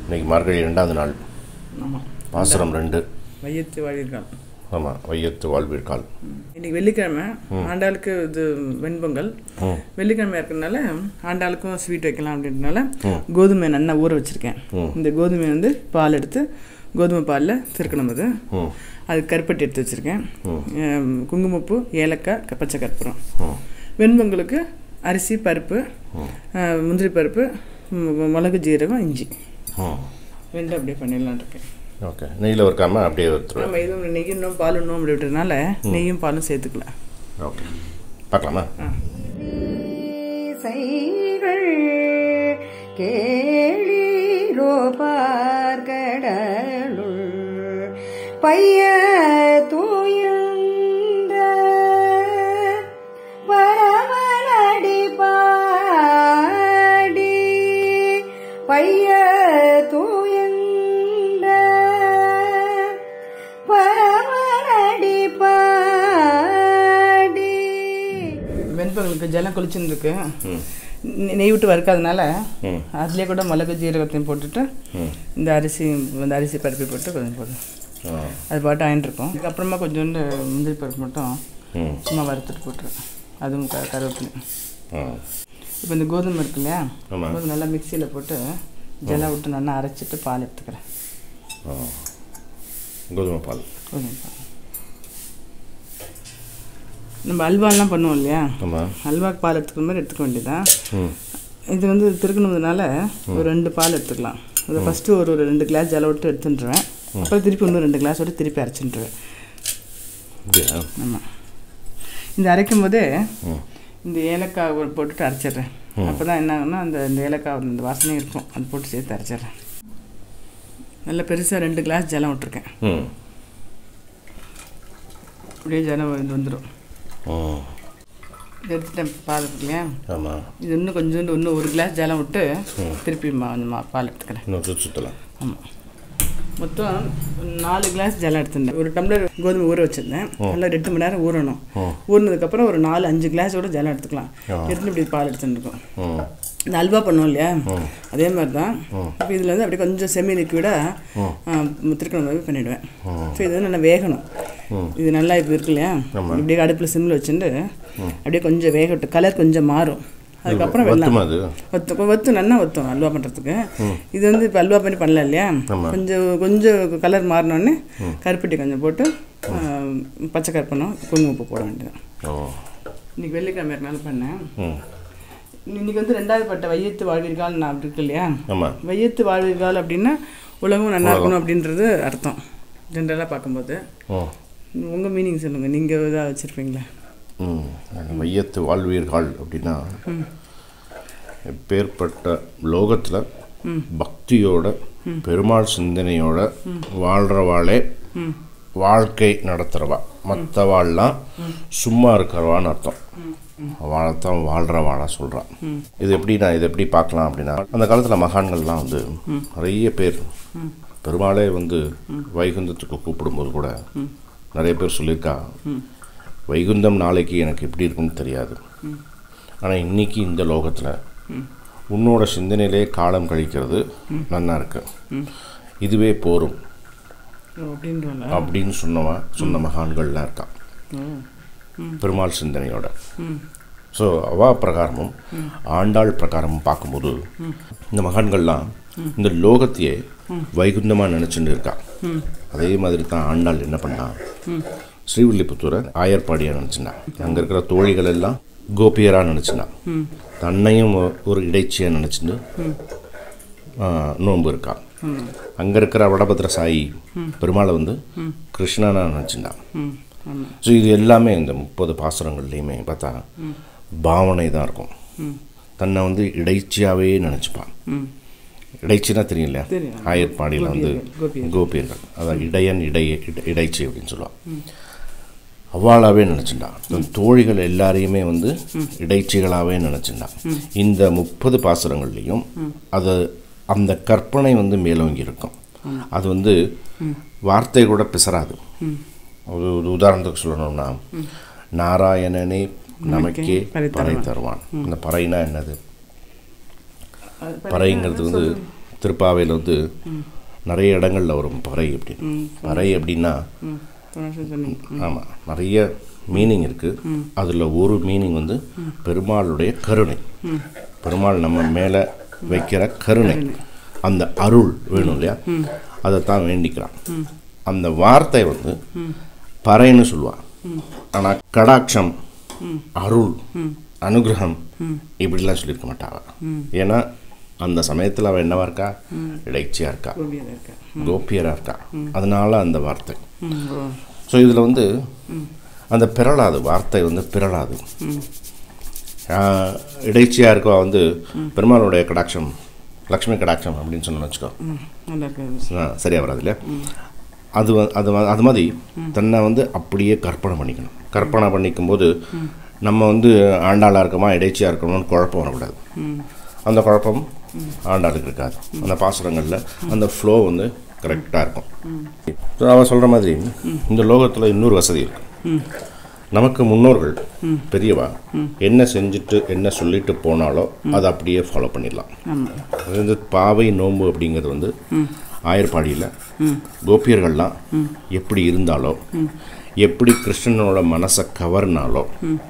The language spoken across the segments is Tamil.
இன்னைக்கு மார்கழி ரெண்டாவது நாள் ஆமாம் பாசுரம் ரெண்டு வையத்து வாழியிருக்காள் ஆமாம் வையத்து வாழ்விற்கால் இன்னைக்கு வெள்ளிக்கிழமை ஆண்டாளுக்கு இது வெண்பொங்கல் ம் வெள்ளிக்கிழமை இருக்கிறதுனால ஆண்டாளுக்கும் ஸ்வீட் வைக்கலாம் அப்படின்றனால கோதுமை நல்லா ஊற வச்சுருக்கேன் இந்த கோதுமை வந்து பால் எடுத்து கோதுமை பாலில் திருக்கணும் அது ம் அது கருப்பட்டி எடுத்து வச்சுருக்கேன் குங்குமப்பூ ஏலக்காய் க- பச்சை கற்பூரம் ம் வெண்பொங்கலுக்கு அரிசி பருப்பு அஹ், முந்திரி பருப்பு மு- மிளகு ஜீரகம் இஞ்சி ம் ரெண்டும் அப்படியே பண்ணிடலான் இருக்கேன் ஓகே நெய்யில் வறுக்காமல் அப்படியே வறுத்துருவேன் நம்ம எதுவும் நெய் இன்னும் பால் இன்னும் அப்படி விட்டதுனால நெய்யும் பாலும் சேர்த்துக்கலாம் ஓகே பார்க்கலாமா செய்கள் கேளீரோ பார்கடலுள் பைய தூயந்த பரமனடி பாடி பைய தூயந்த பரமனடி பாடி வெண்பொங்கலுக்கு ஜலம் குளிச்சுன்னு இருக்கு நெ- நெய் விட்டு வறுக்காதனால ம் அதுலேயே கூட மிளகு ஜீரகத்தையும் போட்டுட்டு ம் இந்த அரிசி இந்த அரிசி பருப்பை போட்டு கொஞ்சம் போடும் ஆ அது பாட்டு ஆயின்ட்டுருக்கும் அதுக்கப்புறமா கொஞ்சோண்டு முந்திரி பருப்பு மட்டும் ம் சும்மா வறுத்துட்டு போட்டுருவேன் அதுவும் க கருவேப்பிலை ஆ இப்போ இந்த கோதுமை இருக்கு இல்லையா ஆமாம் கோதுமை நல்லா மிக்சியில் போட்டு ஜலம் விட்டு நல்லா அரைச்சிட்டு பால் எடுத்துக்கிறேன் ஆ கோதுமை பால் கோதுமை பால் நம்ம அல்வாலாம் பண்ணுவோம் இல்லையா ஆமாம் அல்வாக்கு பால் எடுத்துக்கிற மாதிரி எடுத்துக்க வேண்டியதான் ம் இது வந்து திருக்கணுன்றதுனால ஒரு ரெண்டு பால் எடுத்துக்கலாம் அதை ஃபஸ்ட்டு ஒரு ஒரு ரெண்டு கிளாஸ் ஜலம் விட்டு எடுத்துட்டுருவேன் அப்புறம் திருப்பி இன்னும் ரெண்டு கிளாஸ் விட்டு திருப்பி அரைச்சிட்டுருவேன் அப்படியா ஆமாம் இந்த அரைக்கும் போதே ம் இந்த ஏலக்காய் ஒரு போட்டுட்டு அரைச்சிடுறேன் அப்போ தான் என்ன ஆகும்னா அந்த இந்த ஏலக்காய் இந்த வாசனையும் இருக்கும் அது போட்டு சேர்த்து அரைச்சிடுறேன் நல்லா பெருசாக ரெண்டு கிளாஸ் ஜலம் விட்டுருக்கேன் ம் அப்படியே ஜலம் வந்து வந்துடும் ம் இது எடுத்துட்டேன் பால் இருக்கு இல்லையா ஆமாம் இது இன்னும் கொஞ்சோண்டு இன்னும் ஒரு கிளாஸ் ஜலம் விட்டு திருப்பி மா அந்த மா பால் எடுத்துக்கிறேன் இன்னும் சுற்றி சுற்றலாம் ஆமாம் மொத்தம் நாலு கிளாஸ் ஜலம் எடுத்திருந்தேன் ஒரு டம்ளர் கோதுமை ஊற வச்சுருந்தேன் நல்லா ரெண்டு மணி நேரம் ஊறணும் ம். ஊறினதுக்கப்புறம் ஒரு நாலு அஞ்சு கிளாஸோட ஜலம் எடுத்துக்கலாம் ஆ. எடுத்துட்டு இப்படி பால் எடுத்துருக்கோம் ம் இந்த அல்வா பண்ணுவோம் இல்லையா அதே மாதிரி தான் இப்போ இதில் வந்து அப்படியே கொஞ்சம் செமி லிக்விடாக திருக்கணும் மாதிரி பண்ணிவிடுவேன் ஸோ இது வந்து நல்லா வேகணும் இது நல்லா இப்போ இருக்கு இல்லையா இப்படியே அடுப்பில் சிம்மில் வச்சுட்டு அப்படியே கொஞ்சம் வேகட்டும் கலர் கொஞ்சம் மாறும் அதுக்கப்புறம் வெள்ளம் வத்துமா அது வத்தும் வத்து நல்லா வத்தும் அல்வா பண்ணுறதுக்கு இது வந்து இப்போ அல்வா பண்ணி பண்ணல இல்லையா கொஞ்சம் கொஞ்சம் கலர் மாறினோடனே கருப்பட்டி கொஞ்சம் போட்டு ஆ, பச்சை கருப்பணும் குங்குமப்பூ போட வேண்டியது ஓ இன்னைக்கு வெள்ளிக்கிழமை இருக்கனால பண்ணேன் ம் இன்னைக்கு வந்து ரெண்டாவது பட்ட வையத்து வாழ்வீர்கள் நான் அப்படி இருக்கு இல்லையா ஆமாம் வையத்து வாழ்வீர்கள் அப்படின்னா உலகம் நல்லா இருக்கணும் அப்படின்றது அர்த்தம் ஜென்ரலாக பார்க்கும்போது ஓ உங்கள் மீனிங் சொல்லுங்கள் நீங்கள் இதாக வச்சுருப்பீங்களே ம் மையத்து வாழ்வீர்கள் அப்படின்னா எப்பேற்பட்ட லோகத்தில் பக்தியோட பெருமாள் சிந்தனையோட வாழ்கிறவாளே வாழ்க்கை நடத்துகிறவா மற்றவாள்லாம் சும்மா இருக்கிறவான்னு அர்த்தம் வாழத்தான் வாழ்கிறவாளா சொல்கிறான் இது எப்படி நான் இதை எப்படி பார்க்கலாம் அப்படின்னா அந்த காலத்தில் மகான்கள்லாம் வந்து நிறைய பேர் பெருமாளே வந்து வைகுந்தத்துக்கு கூப்பிடும்போது கூட நிறைய பேர் சொல்லியிருக்கா வைகுந்தம் நாளைக்கு எனக்கு எப்படி இருக்குன்னு தெரியாது ஆனால் இன்னைக்கு இந்த லோகத்தில் உன்னோட சிந்தனையிலே காலம் கழிக்கிறது நன்னா இருக்கு இதுவே போரும் அப்படின்றல அப்படின்னு சொன்னவா சொன்ன மகான்கள்லாம் இருக்கான் பெருமாள் சிந்தனையோட ஸோ அவா பிரகாரமும் ஆண்டாள் பிரகாரமும் பார்க்கும்போது இந்த மகான்கள்லாம் இந்த லோகத்தையே வைகுந்தமாக நினச்சிட்டு இருக்கா அதே மாதிரி தான் ஆண்டாள் என்ன பண்ணா ஸ்ரீவில்லிபுத்தூரை ஆயர்பாடியாக நினச்சினான் அங்கே இருக்கிற தோழிகள் எல்லாம் கோபியராக நினச்சினான் தன்னையும் ஒரு இடைச்சியாக நினச்சிட்டு நோன்பு இருக்கா அங்கே இருக்கிற வடபத்ர சாயி பெருமாளை வந்து கிருஷ்ணனா நினச்சிட்டான் ம் ஆமாம் ஸோ இது எல்லாமே இந்த முப்பது பாசுரங்கள்லையுமே பார்த்தா பாவனை தான் இருக்கும் தன்னை வந்து இடைச்சியாகவே நினச்சிப்பான் ம் இடைச்சினா தெரியல தெரியும். ஆயர்பாடியில் வந்து கோபியர்கள். கோபியர்கள் அதான் இடையன் இடைய இட- இடைச்சி அப்படின்னு சொல்லுவான் அவ்வாளாவே நினச்சிட்டான் தன் தோழிகள் எல்லாரையுமே வந்து இடைச்சிகளாகவே நினச்சிட்டான் இந்த முப்பது பாசுரங்கள்லையும் அது அந்த கற்பனை வந்து மேலோங்கி இருக்கும் அது வந்து வார்த்தை கூட பிசராது ஒரு ஒரு உதாரணத்துக்கு சொல்லணும்னா நாராயணனே நமக்கே பறை பறை தருவான் அந்த பறைனா என்னது அது பறைங்கிறது வந்து திருப்பாவையில் வந்து நிறைய இடங்கள்ல வரும் பறை அப்படின்னு பறை அப்படின்னா ம் போன வருஷம் சொன்னீங்க ஆமாம் நிறைய மீனிங் இருக்குது அதில் ஒரு மீனிங் வந்து பெருமாளுடைய கருணை பெருமாள் நம்ம மேலே வைக்கிற கருணை அந்த அருள் வேணும் இல்லையா அதைத்தான் வேண்டிக்கிறான் அந்த வார்த்தை வந்து பறைன்னு சொல்லுவான் ஆனால் கடாட்சம் அருள் அனுகிரகம் இப்படிலாம் சொல்லியிருக்க மாட்டாவ ஏன்னா அந்த சமயத்தில் அவள் என்னவா இருக்கா இடைச்சியாக இருக்கா கோபியாக இருக்கா கோபியராக இருக்கா அதனால அந்த வார்த்தை ம் ஓ ஸோ இதில் வந்து அந்த பிறளாது வார்த்தை வந்து பிறளாது ஆஹ், இடைச்சியாக இருக்கவா வந்து பெருமாளுடைய கடாட்சம் லக்ஷ்மி கடாட்சம் அப்படின்னு சொன்னு வச்சுக்கோ ம் நல்லா இருக்குது ஆ, சரியா வராது இல்லையா அது வ- அது வ- அது மாதிரி தன்னை வந்து அப்படியே கற்பனை பண்ணிக்கணும் கற்பனை பண்ணிக்கும் போது நம்ம வந்து ஆண்டாளாக இருக்கோமா இடைச்சியாக இருக்கணும்னு குழப்பம் வரக்கூடாது அந்த குழப்பம் ஆண்டாளுக்கு இருக்காது அந்த பாசுரங்களில் அந்த ஃப்ளோ வந்து கரெக்டாக இருக்கும் So, அவ சொல்கிற மாதிரி இந்த லோகத்தில் இன்னொரு வசதி இருக்கு நமக்கு முன்னோர்கள் பெரியவா என்ன செஞ்சுட்டு என்ன சொல்லிட்டு போனாலோ அதை அப்படியே ஃபாலோ பண்ணிடலாம் ஆமாம் அது வந்து பாவை நோன்பு அப்படிங்கிறது வந்து ஆயர்பாடியில் கோபியர்கள்லாம் எப்படி இருந்தாலோ எப்படி கிருஷ்ணனோட மனசை கவர்னாலோ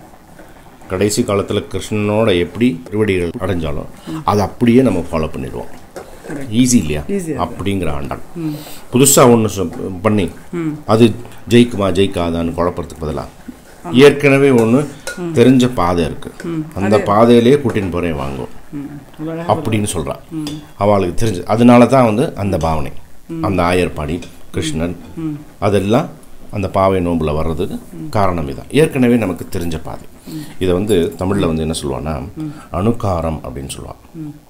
கடைசி காலத்தில் கிருஷ்ணனோட எப்படி திருவடிகள் அடைஞ்சாலோ அதை அப்படியே நம்ம ஃபாலோ பண்ணிடுவோம் ஈஸி இல்லையா Easy அது. அப்படிங்கிற ஆண்டாள் புதுசாக ஒன்று பண்ணி அது ஜெயிக்குமா ஜெயிக்காதான்னு குழப்பறதுக்கு பதிலாக ஏற்கனவே ஒன்று தெரிஞ்ச பாதை இருக்கு அந்த பாதையிலேயே கூட்டின்னு போகிறேன் வாங்குவோம் இவ்வளோ அழகா அப்படின்னு சொல்கிறான் அவளுக்கு தெரிஞ்சு அதனால தான் வந்து அந்த பாவனை அந்த ஆயர்பாடி கிருஷ்ணன் அதெல்லாம் அந்த பாவை நோம்பில் வர்றதுக்கு காரணம் இதான் ஏற்கனவே நமக்கு தெரிஞ்ச பாதை இதை வந்து தமிழில் வந்து என்ன சொல்லுவான்னா அணுகாரம் அப்படின்னு சொல்லுவான்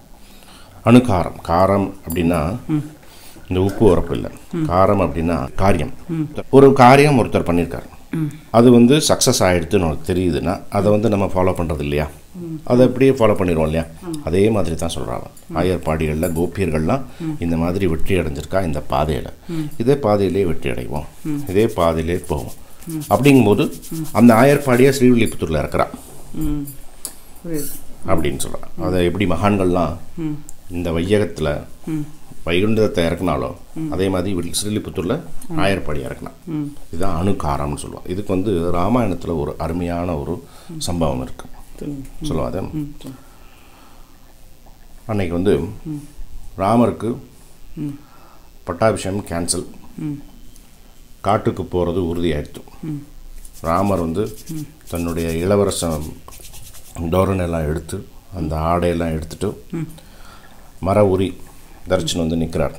அணுகாரம் காரம் அப்படின்னா இந்த உப்பு உரப்பு இல்லை காரம் அப்படின்னா காரியம் ஒரு காரியம் ஒருத்தர் பண்ணியிருக்காரு அது வந்து சக்ஸஸ் ஆகிடுதுன்னு நமக்கு தெரியுதுன்னா அதை வந்து நம்ம ஃபாலோ பண்ணுறது இல்லையா அதை அப்படியே ஃபாலோ பண்ணிடுவோம் இல்லையா அதே மாதிரி தான் சொல்கிறாங்க ஆயர்பாடிகளில் கோபியர்கள்லாம் இந்த மாதிரி வெற்றி அடைஞ்சிருக்கா இந்த பாதையில் இதே பாதையிலே வெற்றி அடைவோம் இதே பாதையிலே போவோம் அப்படிங்கும்போது அந்த ஆயர்பாடியை ஸ்ரீவில்லிபுத்தூரில் இருக்கிறா ம் புரியுது அப்படின்னு சொல்கிறான் அதை எப்படி மகான்கள்லாம் இந்த வையகத்தில் வைகுண்டத்தை இறக்குனாலோ அதே மாதிரி வில்- ஸ்ரீலிபுத்தூரில் ஆயர்பாடி இறக்குனான் இதுதான் அணுகாரம்னு சொல்லுவான் இதுக்கு வந்து ராமாயணத்தில் ஒரு அருமையான ஒரு சம்பவம் இருக்கு சொல்லுங்க சொல்லுவாத அன்னைக்கு வந்து ராமருக்கு பட்டாபிஷேகம் கேன்சல் காட்டுக்கு போகிறது உறுதியாயிடுச்சு ராமர் வந்து தன்னுடைய இளவரசன் தோரணெல்லாம் எடுத்து அந்த ஆடையெல்லாம் எடுத்துட்டு மர உரி தரிசனம் வந்து நிற்கிறார்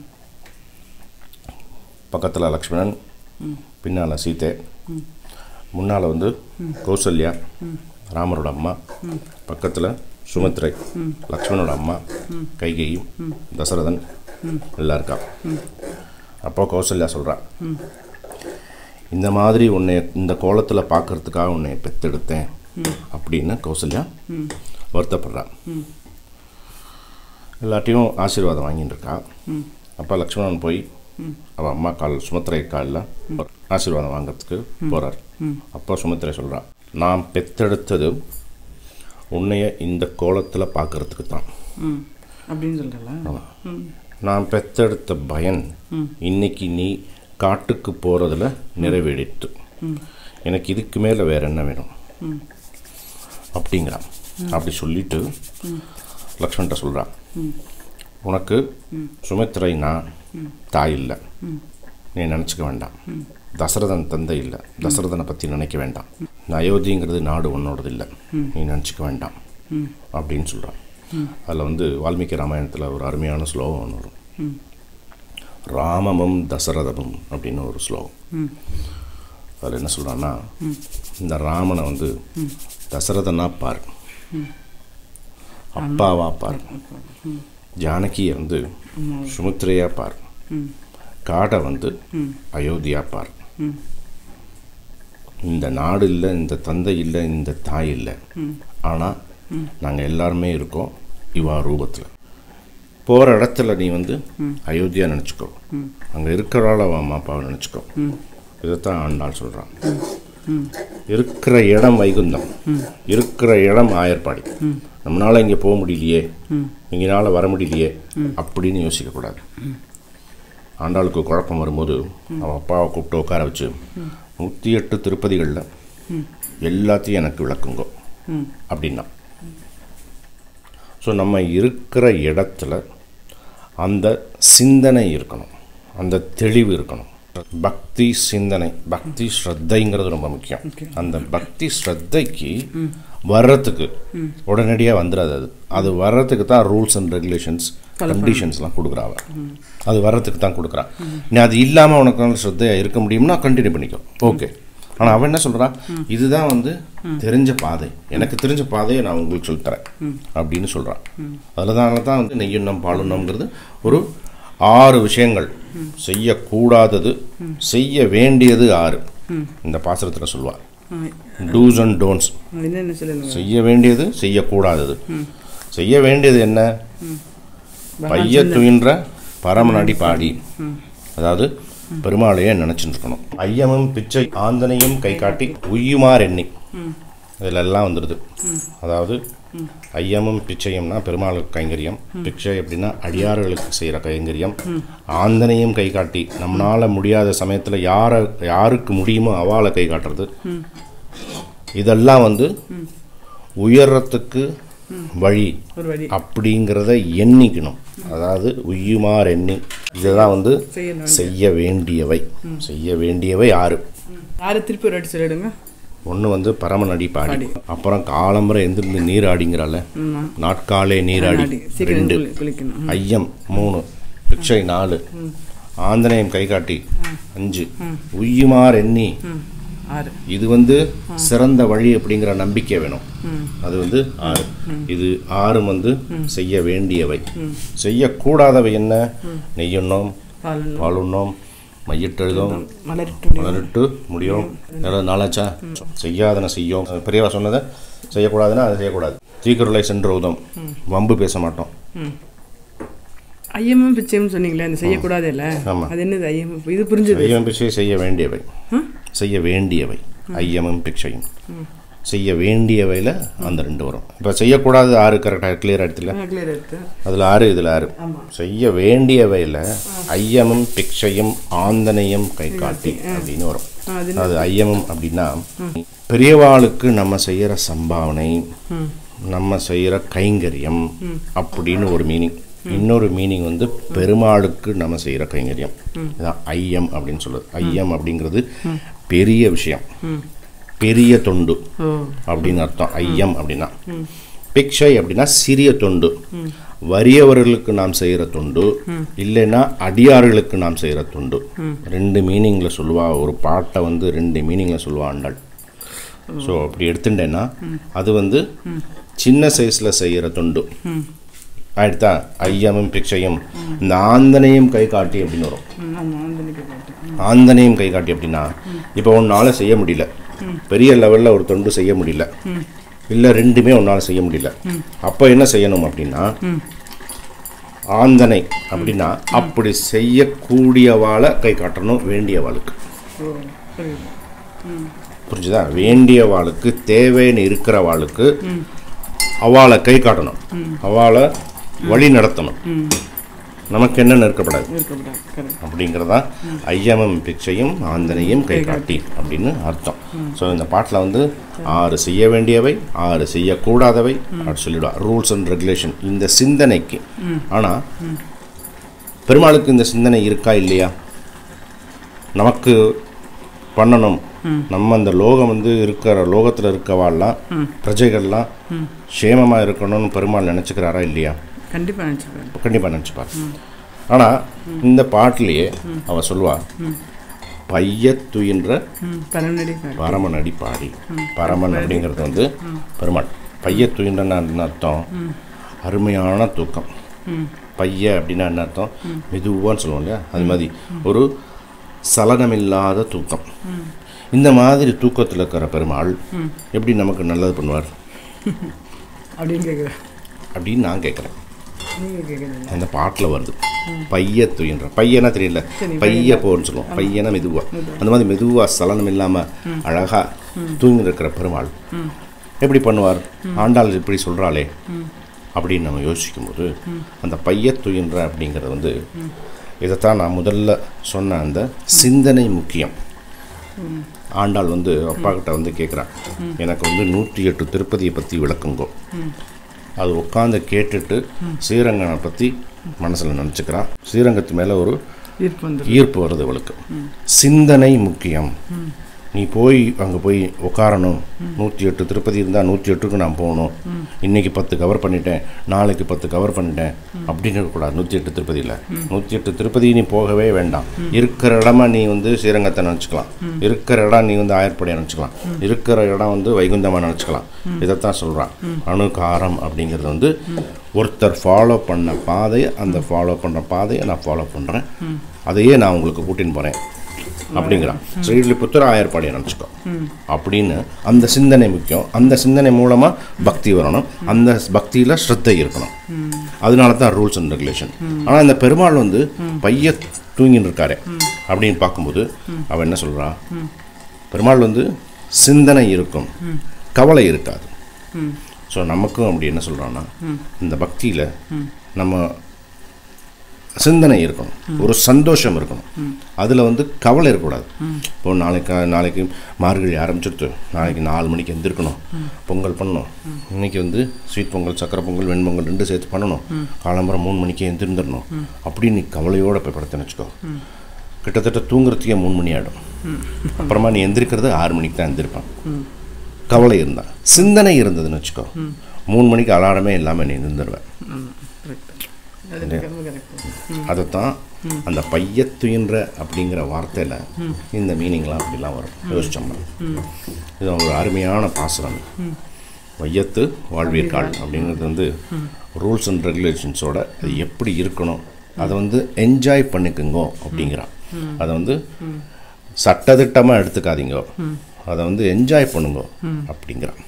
பக்கத்தில் லக்ஷ்மணன் பின்னால் சீதை முன்னால் வந்து கௌசல்யா ராமரோட அம்மா பக்கத்தில் சுமித்ரை லக்ஷ்மணோட அம்மா கைகையும் தசரதன் எல்லாம் இருக்கா அப்போ கௌசல்யா சொல்கிறா இந்த மாதிரி உன்னை இந்த கோலத்தில் பார்க்கறதுக்காக உன்னை பெத்தெடுத்தேன் அப்படின்னு கௌசல்யா வருத்தப்படுறா எல்லாத்தையும் ஆசீர்வாதம் வாங்கிட்டு இருக்கா அப்போ லக்ஷ்மணன் போய் அவள் அம்மா கால் சுமத்திரை காலில் ஆசீர்வாதம் வாங்குறதுக்கு போகிறார் அப்போ சுமத்திரை சொல்றா நான் பெத்தெடுத்தது உன்னைய இந்த கோலத்தில் பார்க்கறதுக்கு தான் ம் அப்படின்னு சொல்கிறல நான் பெத்தெடுத்த பயன் இன்னைக்கு நீ காட்டுக்கு போகிறதுல நிறைவேறிட்டு எனக்கு இதுக்கு மேலே வேற என்ன வேணும் அப்படிங்கிறான் அப்படி சொல்லிட்டு லக்ஷ்மண்கிட்ட சொல்கிறான் உனக்கு சுமித்திரை நான் தாய் இல்லை நீ நினச்சிக்க வேண்டாம் தசரதன் தந்தை இல்லை தசரதனை பற்றி நினைக்க வேண்டாம் இந்த அயோத்திங்கிறது நாடு உன்னோடது இல்லை நீ நினச்சிக்க வேண்டாம் அப்படின்னு சொல்கிறான் அதில் வந்து வால்மீகி ராமாயணத்தில் ஒரு அருமையான ஸ்லோகம் ஒன்று வரும் ராமமும் தசரதமும் அப்படின்னு ஒரு ஸ்லோகம் அதில் என்ன சொல்கிறான்னா இந்த ராமனை வந்து தசரதனா பாரு அப்பாவா பாரு ஜானகியை வந்து சுமித்ரையா பாரு காடை வந்து அயோத்தியா பாரு இந்த நாடு இல்லை இந்த தந்தை இல்லை இந்த தாய் இல்லை ஆனால் நாங்கள் எல்லாருமே இருக்கோம் இவா ரூபத்தில் போகிற இடத்துல நீ வந்து அயோத்தியா நினச்சிக்கோ அங்கே இருக்கிறாள் அவன் அம்மா அப்பாவை நினச்சிக்கோ இதைத்தான் ஆண்டாள் சொல்கிறான் இருக்கிற இடம் வைகுந்தம் இருக்கிற இடம் ஆயர்பாடி நம்மளால் இங்கே போக முடியலையே இங்கனால வர முடியலையே அப்படின்னு யோசிக்கக்கூடாது ஆண்டாளுக்கு குழப்பம் வரும்போது அவன் அப்பாவை கூப்பிட்டு உட்கார வச்சு நூற்றி எட்டு திருப்பதிகளில் எல்லாத்தையும் எனக்கு விளக்குங்கோ அப்படின்னா ஸோ நம்ம இருக்கிற இடத்துல அந்த சிந்தனை இருக்கணும் அந்த தெளிவு இருக்கணும் பக்தி சிந்தனை பக்தி ஸ்ரத்தைங்கிறது ரொம்ப முக்கியம் அந்த பக்தி ஸ்ரத்தைக்கு வர்றதுக்கு உடனடியாக வந்துடாது அது அது வர்றதுக்கு தான் ரூல்ஸ் அண்ட் ரெகுலேஷன்ஸ் கண்டிஷன்ஸ்லாம் கொடுக்குறாவ அது வர்றதுக்கு தான் கொடுக்குறா நீ அது இல்லாமல் உனக்கு நல்ல ஸ்ரத்தையாக இருக்க முடியும்னா கண்டினியூ பண்ணிக்கோ ஓகே ஆனால் அவன் என்ன சொல்கிறான் இதுதான் வந்து தெரிஞ்ச பாதை எனக்கு தெரிஞ்ச பாதையை நான் உங்களுக்கு சொல்லித்தரேன் அப்படின்னு சொல்கிறான் அதில் தான் தான் வந்து நெய்யுண்ணம் பாலுண்ணம்ங்கிறது ஒரு ஆறு விஷயங்கள் செய்யக்கூடாதது செய்ய வேண்டியது ஆறு இந்த பாசுரத்தில் சொல்லுவார் டூஸ் அண்ட் டோன்ட்ஸ் என்னென்ன சொல்லுங்க செய்ய வேண்டியது செய்யக்கூடாதது செய்ய வேண்டியது என்ன பைய துயின்ற பரமனடி பாடி அதாவது பெருமாளையே நினச்சிட்டு இருக்கணும் ஐயமும் பிச்சை ஆந்தனையும் கை காட்டி உய்யுமார் எண்ணி இதில் எல்லாம் வந்துடுது அதாவது ஐயமும் பிச்சையும்னா பெருமாளுக்கு கைங்கரியம் பிச்சை அப்படின்னா அடியார்களுக்கு செய்கிற கைங்கரியம் ஆந்தனையும் கை காட்டி நம்மளால முடியாத சமயத்தில் யாரை யாருக்கு முடியுமோ அவாளை கை காட்டுறது இதெல்லாம் வந்து உயரத்துக்கு வழி ஒரு வழி அப்படிங்கிறத எண்ணிக்கணும் அதாவது உய்யுமார் எண்ணி இதுதான் வந்து செய்யணும் செய்ய வேண்டியவை செய்ய வேண்டியவை ஆறு யாரு திருப்பி ஒரு வாட்டி சொல்லிடுங்க ஒன்று வந்து பரமநடி பாடி அப்புறம் காலம்பரை எந்திருந்து நீராடிங்கிறால நாட்காலே நீராடி நாடி. சீக்கிரம் ரெண்டு குளி- குளிக்கணும் ஐயம் மூணு பிக்ஷை நாலு ஆந்தநேயம் கை காட்டி அஞ்சு உய்யுமார் எண்ணி ம் ஆறு இது வந்து சிறந்த வழி அப்படிங்கிற நம்பிக்கை வேணும் அது வந்து ஆறு இது ஆறும் வந்து செய்ய வேண்டியவை செய்யக்கூடாதவை என்ன நெய்யுண்ணோம் பால் பாலுண்ணோம் மையிட்டெழுதோம் மலரிட்டு மலரிட்டு முடியும் ஏதாவது நாளாச்சா செய்யாதன செய்யும் பெரியவா சொன்னதை செய்யக்கூடாதுன்னா அதை செய்யக்கூடாது தீக்குறளை சென்று உதம் வம்பு பேச மாட்டோம் ஐயமும் பிச்சையும் சொன்னீங்களே அந்த செய்யக்கூடாது இல்ல ஆமா. அது என்னது ஐயம் இது புரிஞ்சுது ஐயம் பிச்சை செய்ய வேண்டியவை செய்ய வேண்டியவை ஐயமும் பிச்சையும் செய்ய வேண்டியவையில் அந்த ரெண்டு வரும் இப்போ செய்யக்கூடாது ஆறு கரெக்டாக கிளியர் எடுத்துல கிளியர் எடுத்து அதில் ஆறு இதில் ஆறு செய்ய வேண்டியவையில் ஐயமும் பிக்ஷையும் ஆந்தனையும் கை காட்டி அப்படின்னு வரும் அது அது ஐயமும் அப்படின்னா பெரியவாளுக்கு நம்ம செய்கிற சம்பாவனை நம்ம செய்கிற கைங்கரியம் அப்படின்னு ஒரு மீனிங் இன்னொரு மீனிங் வந்து பெருமாளுக்கு நம்ம செய்கிற கைங்கரியம் இதான் ஐயம் அப்படின்னு சொல்லுது ஐயம் அப்படிங்கிறது பெரிய விஷயம் பெரிய தொண்டு ஓ அப்படின்னு அர்த்தம் ஐயம் அப்படின்னா பிக்ஷை அப்படின்னா சிறிய தொண்டு வறியவர்களுக்கு நாம் செய்கிற தொண்டு இல்லைன்னா அடியார்களுக்கு நாம் செய்கிற தொண்டு ரெண்டு மீனிங்கில் சொல்லுவா ஒரு பாட்டை வந்து ரெண்டு மீனிங்கில் சொல்லுவா ஆண்டாள் ஸோ அப்படி எடுத்துட்டேன்னா அது வந்து சின்ன சைஸில் செய்கிற தொண்டு ஆயிடுத்தா ஐயமும் பிக்ஷையும் இந்த ஆந்தனையும் கை காட்டி அப்படின்னு வரும் ம், ஆமா அந்த நிக்க போட்டேன் ஆந்தனையும் கை காட்டி அப்படின்னா இப்போ உன்னால் செய்ய முடியல பெரிய லெவலில் ஒரு தொண்டு செய்ய முடியல இல்லை ரெண்டுமே உன்னால் செய்ய முடியல அப்போ என்ன செய்யணும் அப்படின்னா ஆந்தனை அப்படின்னா அப்படி செய்யக்கூடியவாளை கை காட்டணும் வேண்டியவாளுக்கு ஓ புரியுது புரிஞ்சுதா வேண்டியவாளுக்கு தேவைன்னு இருக்கிறவாளுக்கு அவளை கை காட்டணும் அவளை வழி நடத்தணும் நமக்கு என்ன நெருக்கப்படாது இருக்கக்கூடாது கரெக்ட் அப்படிங்கிறதா ஐயமும் பிச்சையும் ஆந்தனையும் கை காட்டி அப்படின்னு அர்த்தம் ஸோ இந்த பாட்டில் வந்து ஆறு செய்ய வேண்டியவை ஆறு செய்யக்கூடாதவை அப்படி சொல்லிவிடுவா ரூல்ஸ் அண்ட் ரெகுலேஷன் இந்த சிந்தனைக்கு ஆனால் பெருமாளுக்கு இந்த சிந்தனை இருக்கா இல்லையா நமக்கு பண்ணணும் நம்ம அந்த லோகம் வந்து இருக்கிற லோகத்தில் இருக்கவாள்லாம் பிரஜைகள்லாம் க்ஷேமமாக இருக்கணும்னு பெருமாள் நினச்சிக்கிறாரா இல்லையா கண்டிப்பா நினச்சிப்பேன் கண்டிப்பாக நினச்சிப்பார் ஆனால் இந்த பாட்டிலேயே அவ சொல்லுவா பையத்துயின்ற ம் பரநடி பரமன் அடி பாடி பரமன் அப்படிங்கிறது வந்து பெருமாள் பையத்துயின்றன்னு என்ன அர்த்தம் அருமையான தூக்கம் பைய அப்படின்னா என்ன அர்த்தம் மெதுவான்னு சொல்லுவோம் இல்லையா அது மாதிரி ஒரு சலனமில்லாத தூக்கம் இந்த மாதிரி தூக்கத்தில் இருக்கிற பெருமாள் எப்படி நமக்கு நல்லது பண்ணுவார் அப்படின்னு கேட்குறேன் அப்படின்னு நான் கேட்குறேன் நீங்கள் கேட்குறீங்க அந்த பாட்டில் வருது பைய துயின்ற பையனா தெரியல பைய போன்னு சொல்லுவோம் பையனா மெதுவா அந்த மாதிரி மெதுவா சலனம் இல்லாமல் அழகா தூங்கி இருக்கிற பெருமாள் எப்படி பண்ணுவார் ஆண்டாள் இப்படி சொல்கிறாளே அப்படின்னு நம்ம யோசிக்கும்போது அந்த பையத் துயின்ற அப்படிங்கிறது வந்து இதைத்தான் நான் முதல்ல சொன்ன அந்த சிந்தனை முக்கியம் ஆண்டாள் வந்து அப்பா கிட்ட வந்து கேட்குறான் எனக்கு வந்து நூற்றி எட்டு திருப்பதியை பற்றி விளக்குங்கோ அது உட்காந்து கேட்டுட்டு ஸ்ரீரங்கனை பற்றி மனசில் நினச்சிக்கிறான் ஸ்ரீரங்கத்து மேலே ஒரு ஈர்ப்பு வந்து ஈர்ப்பு வருது இவளுக்கு சிந்தனை முக்கியம் நீ போய் அங்கே போய் உட்காரணும் நூற்றி எட்டு திருப்பதி இருந்தால் நூற்றி எட்டுக்கு நான் போகணும் இன்னைக்கு பத்து கவர் பண்ணிட்டேன் நாளைக்கு பத்து கவர் பண்ணிட்டேன் அப்படின்னு இருக்கக்கூடாது நூற்றி எட்டு திருப்பதியில் நூற்றி எட்டு திருப்பதி நீ போகவே வேண்டாம் இருக்கிற இடமா நீ வந்து ஸ்ரீரங்கத்தை நினச்சிக்கலாம் இருக்கிற இடம் நீ வந்து ஆயர்படியாக நினச்சிக்கலாம் இருக்கிற இடம் வந்து வைகுந்தமாக நினச்சிக்கலாம் இதைத்தான் சொல்கிறான் அணுகாரம் அப்படிங்கிறது வந்து ஒருத்தர் ஃபாலோ பண்ண பாதையை அந்த ஃபாலோ பண்ணுற பாதையை நான் ஃபாலோ பண்ணுறேன் அதையே நான் உங்களுக்கு கூட்டின்னு போகிறேன் அப்படிங்கிறான் ஸ்ரீவில்லிபுத்தூர் ஆயர்பாடியை நினச்சிக்கோ அப்படின்னு அந்த சிந்தனை முக்கியம் அந்த சிந்தனை மூலமாக பக்தி வரணும் அந்த பக்தியில் ஸ்ரத்தை இருக்கணும் அதனால தான் ரூல்ஸ் அண்ட் ரெகுலேஷன் ஆனால் இந்த பெருமாள் வந்து பைய தூங்கின்னு இருக்காரு அப்படின்னு பார்க்கும்போது அவன் என்ன சொல்றா பெருமாள் வந்து சிந்தனை இருக்கும் கவலை இருக்காது ஸோ நமக்கும் அப்படி என்ன சொல்கிறான்னா இந்த பக்தியில் நம்ம சிந்தனை இருக்கணும் ஒரு சந்தோஷம் இருக்கணும் அதில் வந்து கவலை இருக்கக்கூடாது இப்போ நாளைக்கு நாளைக்கு மார்கழி ஆரம்பிச்சிருத்து நாளைக்கு நாலு மணிக்கு எந்திருக்கணும் பொங்கல் பண்ணணும் இன்னைக்கு வந்து ஸ்வீட் பொங்கல் சக்கரை பொங்கல் வெண்பொங்கல் ரெண்டு சேர்த்து பண்ணணும் காலம்பரம் மூணு மணிக்கு எந்திருந்துடணும் அப்படின்னு நீ கவலையோட போய் படுத்துன்னு வச்சுக்கோ கிட்டத்தட்ட தூங்குறதுக்கே மூணு மணி ஆகிடும் அப்புறமா நீ எந்திரிக்கிறது ஆறு மணிக்கு தான் எந்திருப்பான் கவலை இருந்தா சிந்தனை இருந்ததுன்னு வச்சுக்கோ மூணு மணிக்கு அலாரமே இல்லாமல் நீ நின்றுடுவேன் அது எனக்கு ரொம்ப கரெக்ட் அதைத்தான் அந்த பையத்துயின்ற அப்படிங்கிற வார்த்தையில் இந்த மீனிங்லாம் அப்படிலாம் வரும் யோசிச்சோம்னா இது ஒரு அருமையான பாசுரம் வையத்து வாழ்வீர்கால் அப்படிங்கிறது வந்து ரூல்ஸ் அண்ட் ரெகுலேஷன்ஸோட அது எப்படி இருக்கணும் அதை வந்து என்ஜாய் பண்ணிக்குங்கோ அப்படிங்கிறான் அதை வந்து சட்டதிட்டமாக எடுத்துக்காதீங்க அதை வந்து என்ஜாய் பண்ணுங்க அப்படிங்கிறான்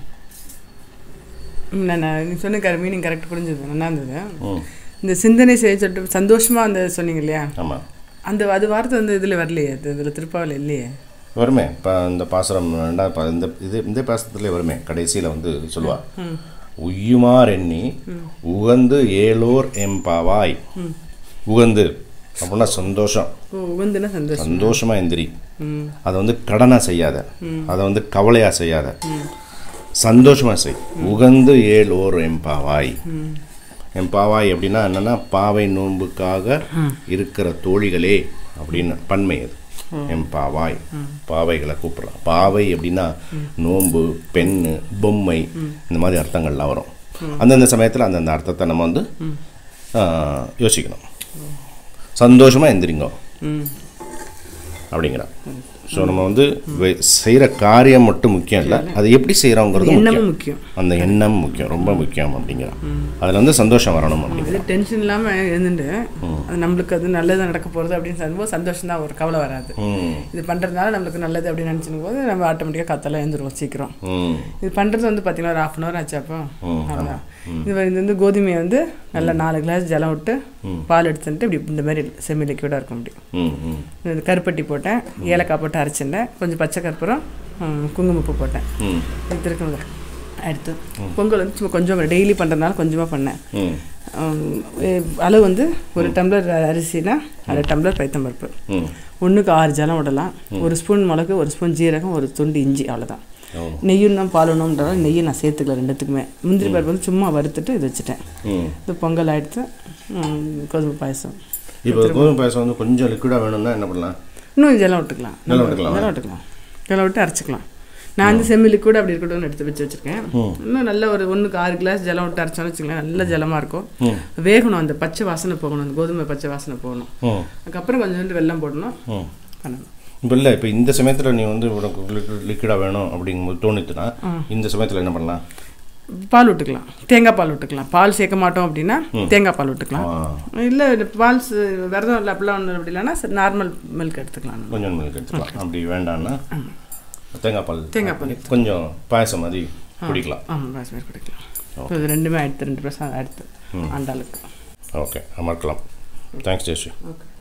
ம், நான் நான் நீ சொன்ன மீனிங் கரெக்ட் புரிஞ்சது நல்லா இருந்தது ம் இந்த சிந்தனை செய்ய சொல்லிட்டு சந்தோஷமாக அந்த சொன்னீங்க இல்லையா ஆமாம் அந்த அது வார்த்தை வந்து இதில் வரலையே அது இதில் திருப்பாவில் இல்லையே வருமே இப்போ இந்த பாசுரம் ரெண்டா ப- இந்த இது இந்த பாசத்துலேயே வருமே கடைசியில் வந்து சொல்லுவா உய்யுமார் எண்ணி உகந்து ஏலோர் எம்பாவாய் உகந்து அப்படின்னா சந்தோஷம் ஓ உகந்துனா சந்தோஷம் சந்தோஷமா எந்திரி ம் அதை வந்து கடனா செய்யாத அதை வந்து கவலையா செய்யாத சந்தோஷமா செய் உகந்து ஏலோர் எம்பாவாய் எம்பாவாய் அப்படின்னா என்னன்னா பாவை நோன்புக்காக இருக்கிற தோழிகளே அப்படின்னு பன்மை அது எம்பாவாய் பாவைகளை கூப்பிடலாம் பாவை அப்படின்னா நோன்பு பெண்ணு பொம்மை இந்த மாதிரி அர்த்தங்கள்லாம் வரும் அந்தந்த சமயத்தில் அந்தந்த அர்த்தத்தை நம்ம வந்து ஆ, யோசிக்கணும் சந்தோஷமா எந்திரிங்கோ ம் அப்படிங்கிறான் ஸோ நம்ம வந்து செய்கிற காரியம் மட்டும் முக்கியம் இல்லை அது எப்படி செய்கிறோங்கிறது எண்ணமும் முக்கியம் முக்கியம் அந்த எண்ணம் முக்கியம் ரொம்ப முக்கியம் அப்படிங்கிறான் அதில் வந்து சந்தோஷம் வரணும் அப்படிங்கிற அது டென்ஷன் இல்லாமல் இருந்துட்டு அது நம்மளுக்கு அது நல்லது நடக்க போகிறது அப்படின்னு சொல்லும்போது சந்தோஷம் தான் ஒரு கவலை வராது ம் இது பண்ணுறதுனால நம்மளுக்கு நல்லது அப்படின்னு நினச்சிக்கும் போது நம்ம ஆட்டோமேட்டிக்காக கத்தெல்லாம் எழுந்துருவோம் சீக்கிரம் ம் இது பண்ணுறது வந்து பார்த்தீங்கன்னா ஒரு ஹாஃப் அன் ஹவர் ஆச்சு அப்போ அவ்வளோதான் இது வந்து- இது வந்து கோதுமையை வந்து நல்லா நாலு கிளாஸ் ஜலம் விட்டு பால் எடுத்துட்டு இப்படி இந்த மாதிரி செமி லிக்விடாக இருக்கும் அப்படி ம் ம் இது கருப்பட்டி போட்டேன் ஏலக்காய் போட்டு அரைச்சிட்டேன் கொஞ்சம் பச்சை கற்பூரம் ம், குங்குமப்பூ போட்டேன் ம் இது இருக்குங்க அடுத்து பொங்கல் வந்து சும்மா கொஞ்சம் டெய்லி பண்ணுறதுனால கொஞ்சமாக பண்ணேன் ம் ஆம், எ- அளவு வந்து ஒரு டம்ளர் அரிசினா அரை டம்ளர் பைத்தம்பருப்பு ம் ஒன்றுக்கு ஆறு ஜலம் விடலாம் ஒரு ஸ்பூன் மிளகு ஒரு ஸ்பூன் ஜீரகம் ஒரு துண்டு இஞ்சி அவ்வளோதான் ஓ நெய்யும் தான் பாலணுன்றதால நெய்யை நான் சேர்த்துக்கல ரெண்டுத்துக்குமே முந்திரி பருப்பு வந்து சும்மா வறுத்துட்டு இது வச்சுட்டேன் ம் இது பொங்கல் ஆயிடுத்து ம், கோதுமை பாயசம் இப்போ கோதுமை பாயசம் வந்து கொஞ்சம் லிக்விடாக வேணும்னா என்ன பண்ணலாம் இன்னும் ஜலம் விட்டுக்கலாம் ஜலம் விட்டுக்கலாமா? ஜலம் விட்டுக்கலாம் ஜலம் விட்டு அரைச்சிக்கலாம் நான் வந்து செம்மி லிக்விட் அப்படி இருக்கட்டும்னு எடுத்து வச்சு வச்சிருக்கேன் இன்னும் நல்ல ஒரு ஒன்றுக்கு ஆறு கிளாஸ் ஜலம் விட்டு அரைச்சோன்னு வச்சுக்கலாம் நல்ல ஜலமாக இருக்கும் ம் வேகணும் அந்த பச்சை வாசனை போகணும் அந்த கோதுமை பச்சை வாசனை போகணும் ம் அதுக்கப்புறம் கொஞ்சோண்டு வெல்லம் போடணும் ம் பண்ணணும் இப்போ இல்லை இப்போ இந்த சமயத்தில் நீ வந்து உனக்கு லிக்விடாக வேணும் அப்படிங்கும்போது தோணுச்சுன்னா இந்த சமயத்தில் என்ன பண்ணலாம் பால் விட்டுக்கலாம் தேங்காய் பால் விட்டுக்கலாம் பால் சேர்க்க மாட்டோம் அப்படின்னா தேங்காய் பால் விட்டுக்கலாம் ஆ, இல்லை பால் ச- விரதம் இல்லை அப்படிலாம் ஒன்றும் அப்படி இல்லைன்னா நார்மல் மில்க் எடுத்துக்கலாம் நம்ம. கொஞ்சம் மில்க் எடுத்துக்கலாம் அப்படி வேண்டாம்னா தேங்காய் பால் தேங்காய் பால் கொஞ்சம் பாயசம் மாதிரி குடிக்கலாம் ஆமாம் பாஸ்மதி குடிக்கலாம் இப்போ இது ரெண்டுமே எடுத்து ரெண்டு பர்சன்ட் எடுத்து ஆண்டாளுக்கு ஓகே அமர்க்கலாம் தேங்க்ஸ் ஜெயஸ்ரீ ஓகே